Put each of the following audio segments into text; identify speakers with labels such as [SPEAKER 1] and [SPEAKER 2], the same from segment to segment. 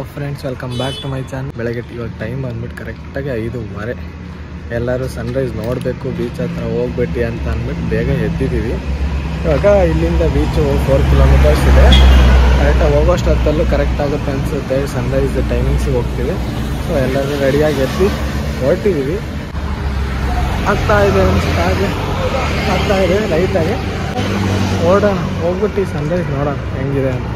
[SPEAKER 1] Friends welcome back to my channel ಬೆಳಗ್ಗೆ ಇವಾಗ time ಬಂದ್ಬಿಟ್ಟು ಕರೆಕ್ಟಾಗಿ ಐದೂವರೆ ಎಲ್ಲರೂ ಸನ್ರೈಸ್ ನೋಡಬೇಕು ಬೀಚ್ ಹತ್ರ ಹೋಗ್ಬಿಟ್ಟು ಅಂತ ಅಂದ್ಬಿಟ್ಟು ಬೇಗ ಎದ್ದಿದ್ದೀವಿ ಇವಾಗ ಇಲ್ಲಿಂದ ಬೀಚು ಫೋರ್ ಕಿಲೋಮೀಟರ್ಸ್ ಇದೆ ಕರೆಕ್ಟಾಗಿ ಹೋಗೋಷ್ಟೊತ್ತಲ್ಲೂ ಕರೆಕ್ಟ್ ಆಗುತ್ತೆ ಅನಿಸುತ್ತೆ ಸನ್ರೈಸ್ ಟೈಮಿಂಗ್ಸಿಗೆ ಹೋಗ್ತೀವಿ ಸೊ ಎಲ್ಲರೂ ರೆಡಿಯಾಗಿ ಎದ್ದು ಹೊರಟಿದ್ದೀವಿ ಆಗ್ತಾ ಇದೆ ಅನಿಸ್ತಾ ಇದೆ ಆಗ್ತಾ ಇದೆ ಲೈಟಾಗಿ ಓಡೋಣ ಹೋಗ್ಬಿಟ್ಟು ಸನ್ರೈಸ್ ನೋಡೋಣ ಹೆಂಗಿದೆ ಅಂತ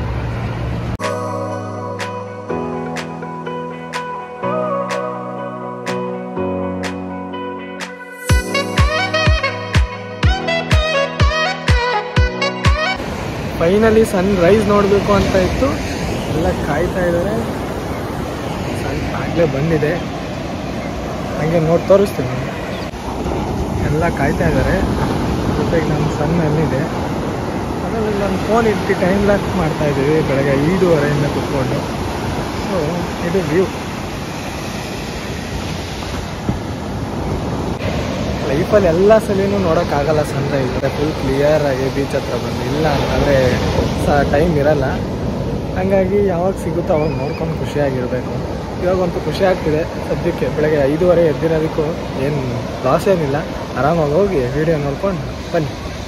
[SPEAKER 1] ಫೈನಲಿ ಸನ್ ರೈಸ್ ನೋಡಬೇಕು ಅಂತ ಇತ್ತು ಎಲ್ಲ ಕಾಯ್ತಾ ಇದ್ದಾರೆ ಸನ್ ಆಗಲೇ ಬಂದಿದೆ ಹಂಗೆ ನೋಡಿ ತೋರಿಸ್ತೀನಿ ನಿಮ್ಗೆ. ಎಲ್ಲ ಕಾಯ್ತಾ ಇದ್ದಾರೆ ಜೊತೆಗೆ ನನ್ನ ಸನ್ ಅಲ್ಲಿದೆ ಅದರಲ್ಲಿ ನನ್ನ ಫೋನ್ ಇಟ್ಟು ಟೈಮ್ ಲಾಕ್ ಮಾಡ್ತಾ ಇದ್ದೀವಿ ಬೆಳಗ್ಗೆ ಐದೂವರೆಯಿಂದ ಕುತ್ಕೊಂಡು ಸೊ ಇದು ವ್ಯೂ ಲೈಫಲ್ಲಿ ಎಲ್ಲ ಸಲಿನೂ ನೋಡೋಕ್ಕಾಗಲ್ಲ ಸನ್ರೈಸ್ ಫುಲ್ ಕ್ಲಿಯರ್ ಆಗಿ ಬೀಚ್ ಹತ್ರ ಬಂದು ಇಲ್ಲ ಅಂತಂದರೆ ಸಹ ಟೈಮ್ ಇರಲ್ಲ ಹಾಗಾಗಿ ಯಾವಾಗ ಸಿಗುತ್ತೋ ಅವಾಗ ನೋಡ್ಕೊಂಡು ಖುಷಿಯಾಗಿರಬೇಕು ಇವಾಗಂತೂ ಖುಷಿ ಆಗ್ತಿದೆ ಸದ್ಯಕ್ಕೆ ಬೆಳಗ್ಗೆ ಐದೂವರೆ ಎದ್ದಿರೋದಕ್ಕೂ ಏನು ಲಾಸ್ ಏನಿಲ್ಲ ಆರಾಮಾಗಿ ಹೋಗಿ ವಿಡಿಯೋ ನೋಡ್ಕೊಂಡು ಬನ್ನಿ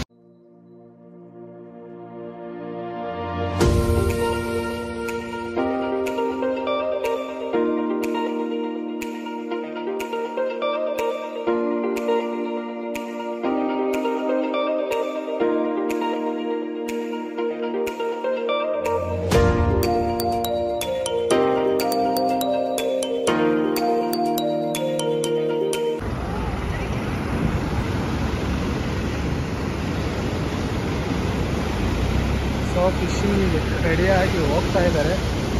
[SPEAKER 1] ಸೊ ಫಿಶಿಂಗ್ ರೆಡಿಯಾಗಿ ಹೋಗ್ತಾ ಇದ್ದಾರೆ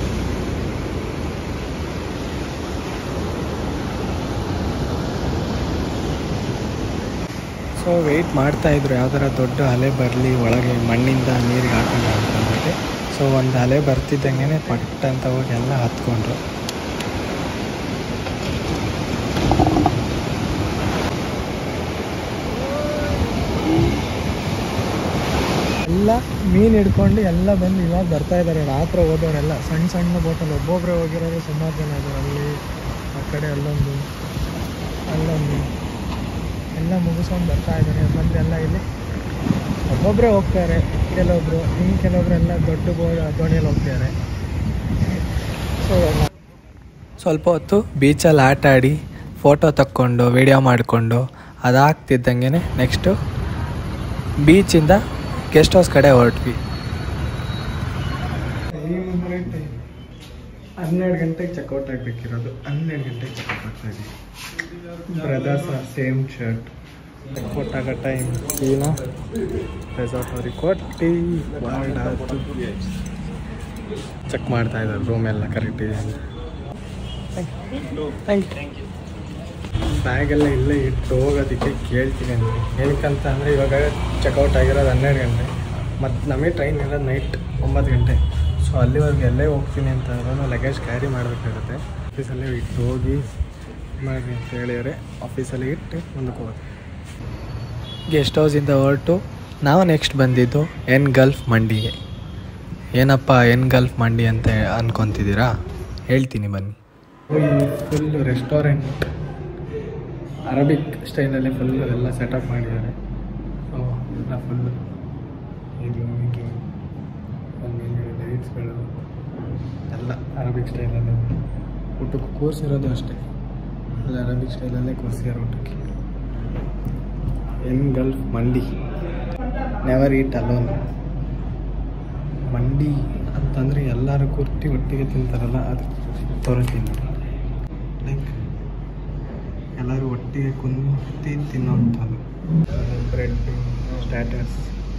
[SPEAKER 1] ಸೊ ವೆಯ್ಟ್ ಮಾಡ್ತಾ ಇದ್ರು ಯಾವ್ದಾರ ದೊಡ್ಡ ಅಲೆ ಬರಲಿ ಒಳಗೆ ಮಣ್ಣಿಂದ ನೀರಿಗೆ ಹಾಕೋಣ ಅಂತ ಅಂದ್ಬಿಟ್ಟು ಸೊ ಒಂದು ಅಲೆ ಬರ್ತಿದ್ದಂಗೆ ಪಟ್ ಅಂತ ಹೋಗಿ ಎಲ್ಲ ಹತ್ಕೊಂಡ್ರು ಎಲ್ಲ ಮೀನು ಹಿಡ್ಕೊಂಡು ಎಲ್ಲ ಬಂದು ಇವಾಗ ಬರ್ತಾ ಇದ್ದಾರೆ ರಾತ್ರಿ ಹೋದವರೆಲ್ಲ ಸಣ್ಣ ಸಣ್ಣ ಬೋಟಲ್ಲಿ ಒಬ್ಬೊಬ್ಬರೇ ಹೋಗಿರೋರು ಸುಮಾರು ಜನ ಇದ್ದಾರೆ ಅಲ್ಲಿ ಆ ಕಡೆ ಅಲ್ಲೊಂದು ಅಲ್ಲೊಂದು ಎಲ್ಲ ಮುಗಿಸ್ಕೊಂಡು ಬರ್ತಾ ಇದ್ದಾರೆ ಬಂದು ಎಲ್ಲ ಇಲ್ಲಿ ಒಬ್ಬೊಬ್ಬರೇ ಹೋಗ್ತಾರೆ ಕೆಲವೊಬ್ರು ಇನ್ನು ಕೆಲವೊಬ್ರು ಎಲ್ಲ ದೊಡ್ಡ ಬೋ ದೋಣಿಯಲ್ಲಿ ಹೋಗ್ತಾರೆ ಸೊ ಸ್ವಲ್ಪ ಹೊತ್ತು ಬೀಚಲ್ಲಿ ಆಟ ಆಡಿ ಫೋಟೋ ತಕ್ಕೊಂಡು ವಿಡಿಯೋ ಮಾಡಿಕೊಂಡು ಅದಾಗ್ತಿದ್ದಂಗೆ ನೆಕ್ಸ್ಟು ಬೀಚಿಂದ ಗೆಸ್ಟ್ ಹೌಸ್ ಕಡೆ ಹೊರಟ್ವಿ ಹನ್ನೆರಡು ಗಂಟೆಗೆ ಚೆಕ್ಔಟ್ ಆಗಬೇಕಿರೋದು ಹನ್ನೆರಡು ಗಂಟೆಗೆ ಚೆಕ್ಔಟ್ ಆಗ್ತಾ ಇದ್ದೀವಿ ಬ್ರದರ್ಸ್ ಸೇಮ್ ಶರ್ಟ್ ಚೆಕ್ಔಟ್ ಆಗೋ ಟೈಮ್ ಈನ ರೆಸಾರ್ಟ್ ಅವ್ರಿಗೆ ಕೊಟ್ಟು ಆಯ್ತು ಚೆಕ್ ಮಾಡ್ತಾ ಇದ್ದಾರೆ ರೂಮ್ ಎಲ್ಲ ಕರೆಕ್ಟ್ ಇದೆ ಅಂತ ಥ್ಯಾಂಕ್ ಯು ಬ್ಯಾಗೆಲ್ಲ ಇಲ್ಲೇ ಇಟ್ಟು ಹೋಗೋದಕ್ಕೆ ಕೇಳ್ತೀನಿ ಅಂತ ಏನಕ್ಕಂತ ಅಂದರೆ ಇವಾಗ ಚೆಕ್ಔಟ್ ಆಗಿರೋದು ಹನ್ನೆರಡು ಗಂಟೆ ಮತ್ತು ನಮಗೆ ಟ್ರೈನ್ ಇರೋದು ನೈಟ್ ಒಂಬತ್ತು ಗಂಟೆ ಸೊ ಅಲ್ಲಿವರೆಗೆ ಎಲ್ಲೇ ಹೋಗ್ತೀನಿ ಅಂತ ನಾನು ಲಗೇಜ್ ಕ್ಯಾರಿ ಮಾಡಬೇಕಾಗುತ್ತೆ ಆಫೀಸಲ್ಲೇ ಇಟ್ಟು ಹೋಗಿ ಮಾಡಿ ಅಂತ ಹೇಳಿದರೆ ಆಫೀಸಲ್ಲಿ ಇಟ್ಟು ಮುಂದಕ್ಕೆ ಹೋಗೋದು ಗೆಸ್ಟ್ ಹೌಸಿಂದ ಹೊರಟು ನಾವು ನೆಕ್ಸ್ಟ್ ಬಂದಿದ್ದು ಎನ್ ಗಲ್ಫ್ ಮಂಡಿಗೆ ಏನಪ್ಪ ಎನ್ ಗಲ್ಫ್ ಮಂಡಿ ಅಂತ ಅನ್ಕೊತಿದ್ದೀರಾ ಹೇಳ್ತೀನಿ ಬನ್ನಿ ಫುಲ್ ರೆಸ್ಟೋರೆಂಟ್ ಅರಬಿಕ್ ಸ್ಟೈಲಲ್ಲಿ ಫುಲ್ ಎಲ್ಲ ಸೆಟಪ್ ಮಾಡಿದ್ದಾರೆ ಸೊ ಎಲ್ಲ ಫುಲ್ ಇದು ಇದು ಆಮೇಲೆ ಲೈಟ್ಸ್ಗಳು ಎಲ್ಲ ಅರಬಿಕ್ ಸ್ಟೈಲಲ್ಲಿ ಊಟಕ್ಕೆ ಕೂರಿಸಿರೋದು ಅಷ್ಟೇ ಎಲ್ಲ ಅರಬಿಕ್ ಸ್ಟೈಲಲ್ಲೇ ಕೂರಿಸಿದ್ದಾರೆ ಊಟಕ್ಕೆ ಎನ್ Gulf Mandi never eat alone mandi ಅಂತಂದರೆ ಎಲ್ಲರೂ ಕುರ್ತಿ ಒಟ್ಟಿಗೆ ತಿಂತಾರಲ್ಲ ಅದು ತೋರಿಸ್ತೀನಿ ಲೈಕ್ ಎಲ್ಲರೂ ಒಟ್ಟಿಗೆ ಕುಂತಿ ತಿನ್ನೋವಂಥದ್ದು bread starters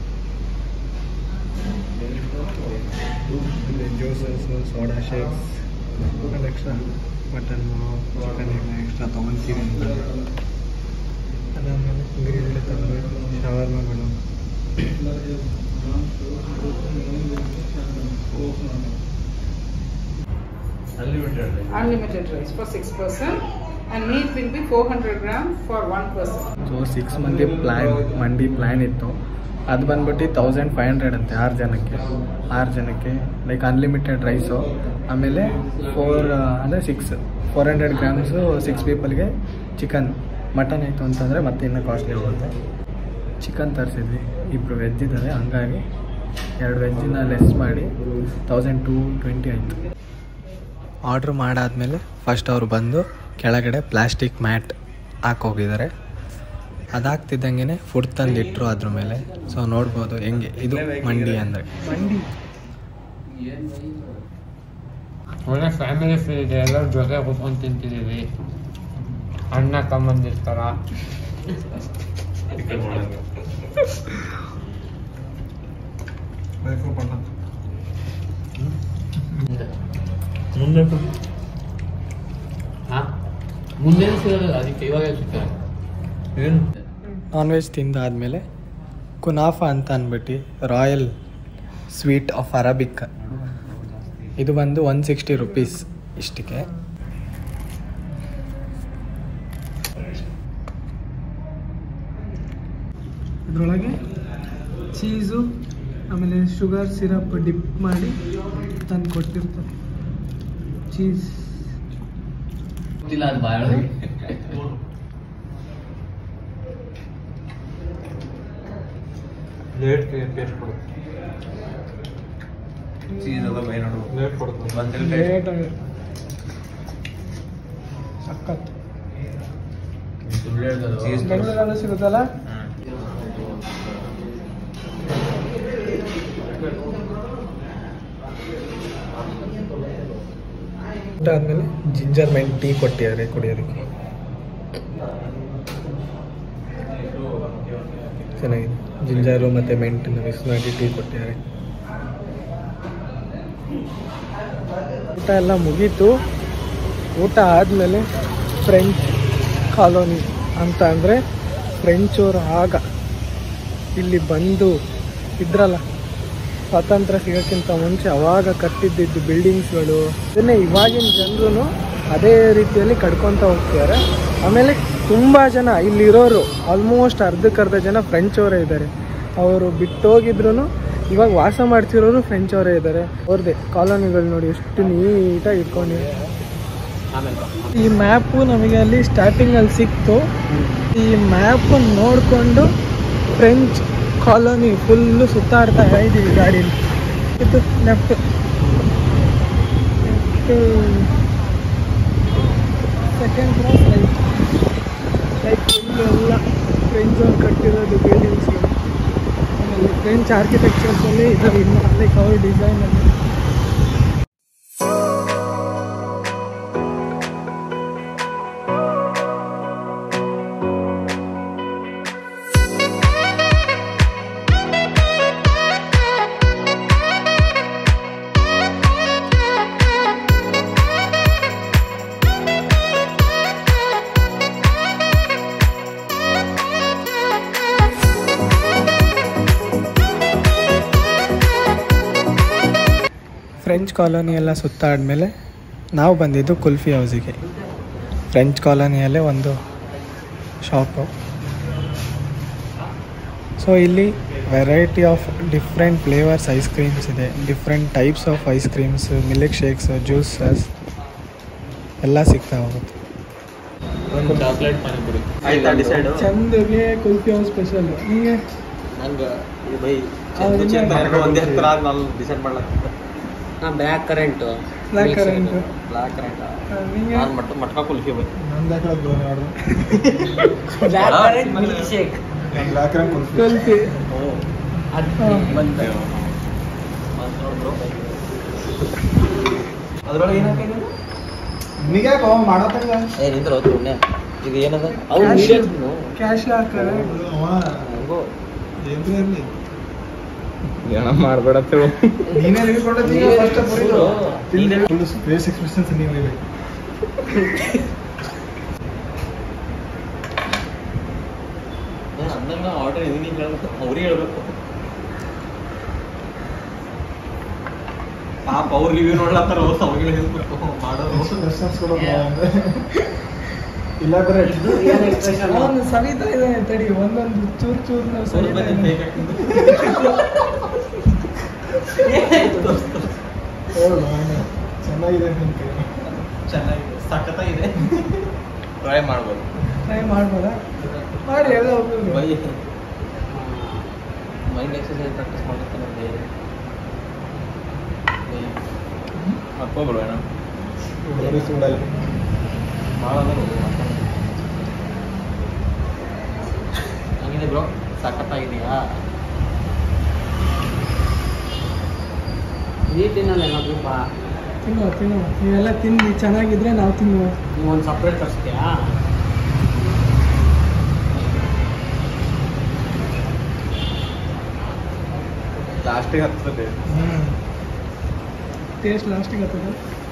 [SPEAKER 1] juices soda shakes ಅದು ಎಕ್ಸ್ಟ್ರಾ ಮಟನ್ನು ಚಿಕನ್ ಎಲ್ಲ ಎಕ್ಸ್ಟ್ರಾ ತೊಗೊತೀವಿ ಅಂತ ಅದಾದಮೇಲೆ ಗ್ರಿಲ್ ತಂದು ಶವರ್ಮಗಳು
[SPEAKER 2] unlimited rice for six person and meat will be 400 gram for one person
[SPEAKER 1] so six ಮಂದಿ ಪ್ಲ್ಯಾನ್ ಮಂಡಿ ಪ್ಲ್ಯಾನ್ ಇತ್ತು ಅದು ಬಂದ್ಬಿಟ್ಟು ತೌಸಂಡ್ ಫೈವ್ ಹಂಡ್ರೆಡ್ ಅಂತೆ ಆರು ಜನಕ್ಕೆ ಆರು ಜನಕ್ಕೆ ಲೈಕ್ ಅನ್ಲಿಮಿಟೆಡ್ ರೈಸು ಆಮೇಲೆ ಫೋರ್ ಅಂದರೆ six four hundred grams six ಪೀಪಲ್ಗೆ ಚಿಕನ್ ಮಟನ್ ಆಯಿತು ಅಂತಂದರೆ ಮತ್ತೆ ಇನ್ನೂ ಕಾಸ್ಟ್ಲಿ ಹೋಗುತ್ತೆ ಚಿಕನ್ ತರಿಸಿದ್ವಿ ಇಬ್ಬರು ವೆಜ್ ಇದ್ದಾರೆ ಹಂಗಾಗಿ ಎರಡು ವೆಜ್ಜಿನ ಲೆಸ್ ಮಾಡಿ ತೌಸಂಡ್ ಟೂ ಟ್ವೆಂಟಿ ಆಯಿತು ಆರ್ಡ್ರ್ ಮಾಡಾದಮೇಲೆ ಫಸ್ಟ್ ಅವರು ಬಂದು ಕೆಳಗಡೆ ಪ್ಲಾಸ್ಟಿಕ್ ಮ್ಯಾಟ್ ಹಾಕೋಗಿದ್ದಾರೆ ಅದಾಗ್ತಿದ್ದಂಗೆ ಫುಡ್ ತಂದಿಟ್ರು ಅದ್ರ ಮೇಲೆ ಸೊ ನೋಡ್ಬೋದು ಹೆಂಗೆ ಇದು ಮಂಡಿ ಅಂದರೆ ಮಂಡಿ
[SPEAKER 3] ಒಳ್ಳೆ ಫ್ಯಾಮಿಲಿ ಫೀಲ್ ಇದೆ ಎಲ್ಲರೂ ಜೊತೆ ಕೂತ್ಕೊಂಡು ತಿಂತಿದ್ದೀವಿ ಅಣ್ಣ ತಮ್ಮಂದಿರ್ತಾರ ಮುಂದೆ ಮುಂದೆ ಸಿಗಲ್ಲ ಅದಕ್ಕೆ ಇವಾಗ ಸಿಗ್ತಾರೆ ಏನು
[SPEAKER 1] ನಾನ್ ವೆಜ್ ತಿಂದಾದ್ಮೇಲೆ ಕುನಾಫಾ ಅಂತ ಅಂದ್ಬಿಟ್ಟು ರಾಯಲ್ ಸ್ವೀಟ್ ಆಫ್ ಅರಬಿಕ್ ಇದು ಬಂದು ಒನ್ ಸಿಕ್ಸ್ಟಿ ರುಪೀಸ್ ಇಷ್ಟಕ್ಕೆ ಇದರೊಳಗೆ ಚೀಸು ಆಮೇಲೆ ಶುಗರ್ ಸಿರಪ್ ಡಿಪ್ ಮಾಡಿ ತಂದು ಕೊಟ್ಟಿರ್ತಾರೆ ಚೀಸ್
[SPEAKER 3] ಗೊತ್ತಿಲ್ಲ ಅದು ಬಾಳ
[SPEAKER 1] ಸಖತ್ ಬೆಂಗಳೂರಲ್ಲೂ ಸಿಗುತ್ತಲ್ಲ ಊಟ ಆದಮೇಲೆ ಜಿಂಜರ್ ಮೈನ್ ಟೀ ಕೊಟ್ಟಿದ್ದಾರೆ ಕುಡಿಯೋದಕ್ಕೆ ಚೆನ್ನಾಗಿದೆ ಜಿಂಜರು ಮತ್ತು ಮೆಂಟನ್ನು ಮಿಕ್ಸ್ ಮಾಡಿ ಟೀ ಕೊಟ್ಟಿದ್ದಾರೆ ಊಟ ಎಲ್ಲ ಮುಗೀತು ಊಟ ಆದಮೇಲೆ ಫ್ರೆಂಚ್ ಕಾಲೋನಿ ಅಂತ ಅಂದರೆ ಫ್ರೆಂಚವರು ಆಗ ಇಲ್ಲಿ ಬಂದು ಇದ್ರಲ್ಲ ಸ್ವಾತಂತ್ರ್ಯ ಸಿಗೋಕ್ಕಿಂತ ಮುಂಚೆ ಅವಾಗ ಕಟ್ಟಿದ್ದಿದ್ದು ಬಿಲ್ಡಿಂಗ್ಸ್ಗಳು ಇದನ್ನೇ ಇವಾಗಿನ ಜನರು ಅದೇ ರೀತಿಯಲ್ಲಿ ಕಡ್ಕೊತ ಹೋಗ್ತಿದ್ದಾರೆ ಆಮೇಲೆ ತುಂಬ ಜನ ಇಲ್ಲಿರೋರು ಆಲ್ಮೋಸ್ಟ್ ಅರ್ಧಕ್ಕರ್ಧ ಜನ ಫ್ರೆಂಚ್ ಅವರೇ ಇದ್ದಾರೆ ಅವರು ಬಿಟ್ಟೋಗಿದ್ರು ಇವಾಗ ವಾಸ ಮಾಡ್ತಿರೋರು ಫ್ರೆಂಚ್ ಅವರೇ ಇದ್ದಾರೆ ಅವ್ರದ್ದೇ ಕಾಲೋನಿಗಳು ನೋಡಿ ಎಷ್ಟು ನೀಟಾಗಿ ಇಟ್ಕೊಂಡಿದ್ದಾರೆ ಈ ಮ್ಯಾಪು ನಮಗೆ ಅಲ್ಲಿ ಸ್ಟಾರ್ಟಿಂಗಲ್ಲಿ ಸಿಕ್ತು ಈ ಮ್ಯಾಪ್ ನೋಡಿಕೊಂಡು ಫ್ರೆಂಚ್ ಕಾಲೋನಿ ಫುಲ್ಲು ಸುತ್ತಾಡ್ತಾ ಇದ್ದೀವಿ ಗಾಡೀಲಿ ಇದು left second cross right like full ಎಲ್ಲ ಫ್ರೆಂಚ್ ಅವ್ರು ಕಟ್ಟಿರೋದು ಬಿಲ್ಡಿಂಗ್ಸ್ ಆಮೇಲೆ ಫ್ರೆಂಚ್ ಆರ್ಕಿಟೆಕ್ಚರ್ಸಲ್ಲಿ ಇದಾವೆ ಇನ್ನು ಲೈಕ್ ಅವ್ರ ಡಿಸೈನಲ್ಲಿ ಫ್ರೆಂಚ್ ಕಾಲೋನಿ ಎಲ್ಲ ಸುತ್ತಾಡಿದ್ಮೇಲೆ ನಾವು ಬಂದಿದ್ದು ಕುಲ್ಫಿ ಹೌಸಿಗೆ ಫ್ರೆಂಚ್ ಕಾಲೋನಿಯಲ್ಲೇ ಒಂದು ಶಾಪು ಸೊ ಇಲ್ಲಿ variety of different flavours ice creams ಇದೆ different types of ice creams milk shakes juices ಎಲ್ಲ ಸಿಗ್ತಾ ಹೋಗುತ್ತೆ
[SPEAKER 3] ಒಂದು ಚಾಕ್ಲೇಟ್ ಪಾನಿಪುರಿ
[SPEAKER 4] ಆಯ್ತಾ ಡಿಸೈಡ್
[SPEAKER 1] ಚಂದಗೆ ಕುಲ್ಫಿ ಹೌಸ್ ಸ್ಪೆಷಲ್ ನಿಮಗೆ
[SPEAKER 4] ನಂಗೆ ಇದು ಬೈ
[SPEAKER 1] ಅವ್ರು
[SPEAKER 4] ಚಂದ ಚಂದ
[SPEAKER 1] ಹಿಂಗೆ
[SPEAKER 4] ಎರಡು ಒಂದೇ ಹತ್ರ ಆಗಿ ನಾನು ಡಿಸೈಡ್ ಮಾಡ್ಲಕ್ಕ
[SPEAKER 3] ನಾ black currant
[SPEAKER 1] black currant
[SPEAKER 4] black currant
[SPEAKER 1] ನಿಮಗೆ
[SPEAKER 4] ನಾನು ಮಟ್ಟ ಮಟ್ಕ ಕುಲ್ಫಿ ಬೈ
[SPEAKER 1] ನಂದು order
[SPEAKER 3] black currant milk shake
[SPEAKER 1] black kulfi
[SPEAKER 4] ಅದ್ರೊಳಗೆ ಏನಾಕೈತೆ
[SPEAKER 1] ನಿಮಗೆ ಮಾಡತ್ತಂಗ
[SPEAKER 4] ಏ ನಿಂದ್ರ ಹೋದ್ರು ಪುಣ್ಯ ಇದು ಏನದ ಅವು
[SPEAKER 1] Cash.
[SPEAKER 4] ಮೀಡಿಯಂ
[SPEAKER 1] ಕ್ಯಾಶ್ ಹಾಕ್ತಾರೆ
[SPEAKER 4] ಹೆಂಗೋ
[SPEAKER 3] ಏನ ಮಾಡ್ಬೇಡ
[SPEAKER 1] ನೀನೇ ಹಿಡ್ಕೊಂಡದ್ದು
[SPEAKER 4] ನೀನೇ
[SPEAKER 1] ಫಸ್ಟ್
[SPEAKER 4] full. ನೀನೇ-
[SPEAKER 1] ಫುಲ್ ಫೇಸ್ ಎಕ್ಸ್ಪ್ರೆಷನ್ಸ್ ನೀವೇ
[SPEAKER 4] ಅಂದಂಗ ಆರ್ಡರ್ ಇದು ನೀವು ಹೇಳ್ಬೇಕು ಅವ್ರಿಗೆ ಹೇಳ್ಬೇಕು ಪಾಪ ಅವ್ರು ರಿವ್ಯೂ ನೋಡ್ಲತ್ತಾರ ಅವ್ರು ಅವ್ರಿಗೆ ಹೇಳ್ಬೇಕು ಮಾಡೋರು
[SPEAKER 1] ರೆಸ್ಪಾನ್ಸ್ ಕೊಡೋದು ಇಲ್ಲ ಬರೀ
[SPEAKER 2] ಏನ್ expression?
[SPEAKER 1] ಅವನು ಸವಿತಾ ಇದ್ದಾನೆ ತಡಿ ಒಂದೊಂದು ಚೂರ್ ಚೂರ್ ನಾವು
[SPEAKER 4] ಸ್ವಲ್ಪ
[SPEAKER 1] ಸವಿತಾ
[SPEAKER 4] ಹೊತ್ತಿಗೆ
[SPEAKER 1] ಇದ್ದಾನೆ. ಹೌದು, ಅವನು ಚೆನ್ನಾಗಿದೆ ನಿನ್ ಕೈ
[SPEAKER 4] ಚೆನ್ನಾಗಿದೆ ಸಖತ್ತಾಗಿದೆ ಟ್ರೈ ಮಾಡ್ಬೋದು
[SPEAKER 1] ಟ್ರೈ ಮಾಡ್ಬೋದಾ ಮಾಡಿ ಎಲ್ಲ ಒಬ್ಬೊಬ್ರು.
[SPEAKER 4] ಬೈ ಮೈಂಡ್ ಎಕ್ಸರ್ಸೈಸ್ ಪ್ರಾಕ್ಟೀಸ್ ಮಾಡುತ್ತೆ ನಮಗೆ ಹಾಕೋಬಿಡು ಅಣ್ಣ
[SPEAKER 1] ನೋಡಿ ಸುಳ್ಳಲ್ಲ.
[SPEAKER 4] ಹಂಗಿದೆ ಬ್ರೋ ಸಖತ್ತಾಗಿದೆಯಾ
[SPEAKER 2] ನೀ ತಿನ್ನಲ್ಲ ಏನಾದ್ರು ಬಾ
[SPEAKER 1] ತಿನ್ನುವ ತಿನ್ನುವ ನೀವೆಲ್ಲ ತಿಂದು ಚೆನ್ನಾಗಿದ್ರೆ ನಾವು ತಿನ್ನುವ
[SPEAKER 2] ನೀವು ಒಂದು ಸಪ್ರೇಟ್ ತರಿಸ್ತೀಯಾ
[SPEAKER 4] ಲಾಸ್ಟಿಗೆ ಹತ್ತದೆ
[SPEAKER 1] ಟೇಸ್ಟ್ ಲಾಸ್ಟಿಗೆ ಹತ್ತದ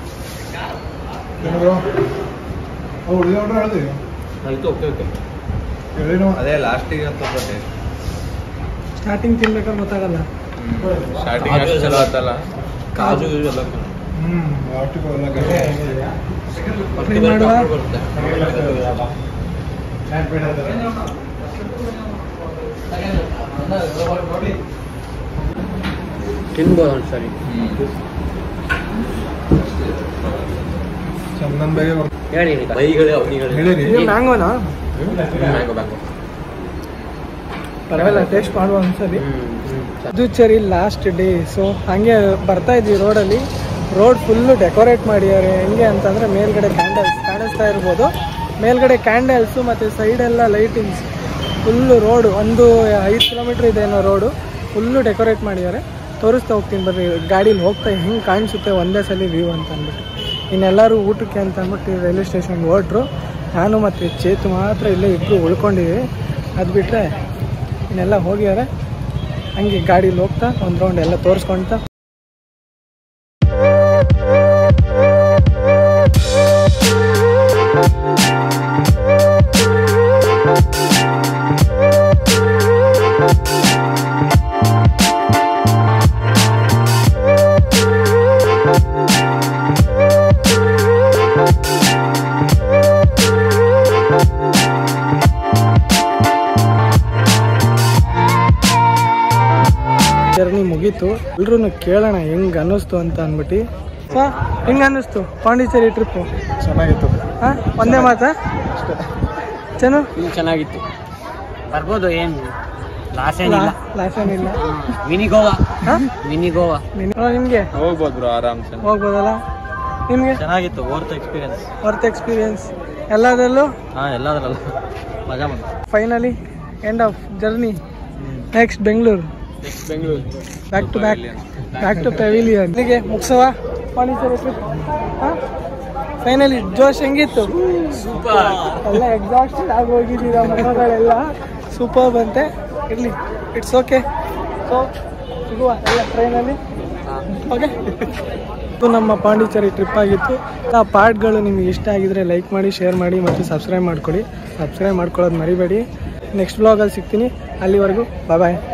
[SPEAKER 1] ಅವು ಉಳಿದ ಆರ್ಡರ್ ಹೇಳಿದ್ವಿ
[SPEAKER 4] ಆಯ್ತು ಓಕೆ ಓಕೆ
[SPEAKER 1] ಹೇಳಿನೋ
[SPEAKER 4] ಅದೇ ಲಾಸ್ಟಿಗೆ ಹತ್ತದೆ
[SPEAKER 1] ಸ್ಟಾರ್ಟಿಂಗ್ ತಿನ್ಬೇಕಾದ್ರೆ ಗೊತ್ತಾಗಲ್ಲ
[SPEAKER 4] ಸ್ಟಾರ್ಟಿಂಗ್ ಅಷ್ಟು ಚಲೋ ಆತಲ್ಲ ಕಾಜು ಗೀಜು ಎಲ್ಲ
[SPEAKER 1] ಹ್ಞೂ
[SPEAKER 4] ಮತ್ತೆ
[SPEAKER 1] Try ಮಾಡುವ?
[SPEAKER 4] ಬರುತ್ತೆ
[SPEAKER 2] ತಿನ್ಬೋದು ಒಂದ್ಸರಿ
[SPEAKER 1] ಚಂದನ್ ಬೇಗ
[SPEAKER 2] ಹೇಳಿ
[SPEAKER 4] ಬೈಗಳೇ ಅವನಿಗಳೇ
[SPEAKER 1] ಹೇಳಿರಿ ಮ್ಯಾಂಗೋನಾ
[SPEAKER 4] ಮ್ಯಾಂಗೋ ಮ್ಯಾಂಗೋ
[SPEAKER 1] ಪರವಾಗಿಲ್ಲ ಟೇಸ್ಟ್ ಮಾಡುವ ಒಂದ್ಸರಿ ಪುದುಚೇರಿ ಲಾಸ್ಟ್ ಡೇ ಸೊ ಹಾಗೆ ಬರ್ತಾ ಇದ್ವಿ ರೋಡಲ್ಲಿ ರೋಡ್ ಫುಲ್ಲು ಡೆಕೋರೇಟ್ ಮಾಡಿದ್ದಾರೆ ಹೆಂಗೆ ಅಂತಂದರೆ ಮೇಲ್ಗಡೆ ಕ್ಯಾಂಡಲ್ಸ್ ಕಾಣಿಸ್ತಾ ಇರ್ಬೋದು ಮೇಲ್ಗಡೆ ಕ್ಯಾಂಡಲ್ಸು ಮತ್ತು ಸೈಡೆಲ್ಲ ಲೈಟಿಂಗ್ಸ್ ಫುಲ್ಲು ರೋಡು ಒಂದು ಐದು ಕಿಲೋಮೀಟ್ರ್ ಇದೆ ಏನೋ ರೋಡು ಫುಲ್ಲು ಡೆಕೋರೇಟ್ ಮಾಡಿದ್ದಾರೆ ತೋರಿಸ್ತಾ ಹೋಗ್ತೀನಿ ಬರ್ರಿ ಗಾಡೀಲಿ ಹೋಗ್ತಾ ಹೆಂಗೆ ಕಾಣಿಸುತ್ತೆ ಒಂದೇ ಸಲ ವ್ಯೂ ಅಂತ ಅಂದ್ಬಿಟ್ಟು ಇನ್ನೆಲ್ಲರೂ ಊಟಕ್ಕೆ ಅಂತ ಅಂದ್ಬಿಟ್ಟು ರೈಲ್ವೆ ಸ್ಟೇಷನ್ಗೆ ಹೊರಟ್ರು ನಾನು ಮತ್ತು ಚೇತು ಮಾತ್ರ ಇಲ್ಲೇ ಇಬ್ಬರು ಉಳ್ಕೊಂಡಿದ್ದೀವಿ ಅದು ಬಿಟ್ಟರೆ ಇನ್ನೆಲ್ಲ ಹೋಗಿದ್ದಾರೆ ಹಂಗೆ ಗಾಡೀಲಿ ಹೋಗ್ತಾ ಒಂದು ರೌಂಡ್ ಎಲ್ಲ ತೋರಿಸ್ಕೊಳ್ತಾ ಜರ್ನಿ ಮುಗೀತು ಎಲ್ರೂ ಕೇಳೋಣ ಹೆಂಗ್ ಅನ್ನಿಸ್ತು ಅಂತ ಅಂದ್ಬಿಟ್ಟು ಸೊ ಹೆಂಗ್ ಅನ್ನಿಸ್ತು ಪಾಂಡಿಚೇರಿ ಟ್ರಿಪ್ಪು
[SPEAKER 4] ಚೆನ್ನಾಗಿತ್ತು
[SPEAKER 1] ಹಾಂ ಒಂದೇ ಮಾತಾ ಚೆನ್ನು
[SPEAKER 2] ಇದು ಚೆನ್ನಾಗಿತ್ತು ಬರ್ಬೋದು ಏನು ಲಾಸ್ ಏನಿಲ್ಲ
[SPEAKER 1] ಲಾಸ್ ಏನಿಲ್ಲ
[SPEAKER 2] ಮಿನಿ ಗೋವಾ
[SPEAKER 1] ಹಾಂ
[SPEAKER 2] ಮಿನಿ ಗೋವಾ
[SPEAKER 1] ನಿಮಗೆ
[SPEAKER 4] ಹೋಗ್ಬೋದು ಬ್ರೋ ಆರಾಮ್ಸೆ
[SPEAKER 1] ಹೋಗ್ಬೋದಲ್ಲ ನಿಮಗೆ
[SPEAKER 4] ಚೆನ್ನಾಗಿತ್ತು ಓರ್ತ್ ಎಕ್ಸ್ಪೀರಿಯನ್ಸ್
[SPEAKER 1] ವರ್ತ್ ಎಕ್ಸ್ಪೀರಿಯನ್ಸ್ ಎಲ್ಲದರಲ್ಲೂ
[SPEAKER 4] ಹಾಂ ಎಲ್ಲದರಲ್ಲ ಮಜಾ ಬಂತು
[SPEAKER 1] finally end of journey next Bengaluru
[SPEAKER 4] Bengaluru
[SPEAKER 1] back to back back to pavilion ಇಲ್ಲಿಗೆ ಮುಗಿಸವ ಪಾಂಡಿಚೇರಿ ಟ್ರಿಪ್ ಫೈನಲಿ ಜೋಶ್ ಹೆಂಗಿತ್ತು ಎಲ್ಲ ಎಕ್ಸಾಸ್ಟೆಡ್ ಆಗಿ ಹೋಗಿದ್ದೀರ ಮಕ್ಕಳೆಲ್ಲ ಸೂಪರ್ ಬಂತೆ ಇರಲಿ ಇಟ್ಸ್ ಓಕೆ ಸೊ ಸಿಗುವ ಎಲ್ಲ ಟ್ರೈನಲ್ಲಿ ಓಕೆ ಇದು ನಮ್ಮ ಪಾಂಡಿಚೇರಿ ಟ್ರಿಪ್ ಆಗಿತ್ತು ಆ ಪಾರ್ಟ್ಗಳು ನಿಮಗೆ ಇಷ್ಟ ಆಗಿದ್ರೆ ಲೈಕ್ ಮಾಡಿ ಶೇರ್ ಮಾಡಿ ಮತ್ತು ಸಬ್ಸ್ಕ್ರೈಬ್ ಮಾಡ್ಕೊಳ್ಳಿ ಸಬ್ಸ್ಕ್ರೈಬ್ ಮಾಡ್ಕೊಳ್ಳೋದು ಮರಿಬೇಡಿ ನೆಕ್ಸ್ಟ್ ಬ್ಲಾಗಲ್ಲಿ ಸಿಗ್ತೀನಿ ಅಲ್ಲಿವರೆಗೂ ಬಾಯ್ ಬಾಯ್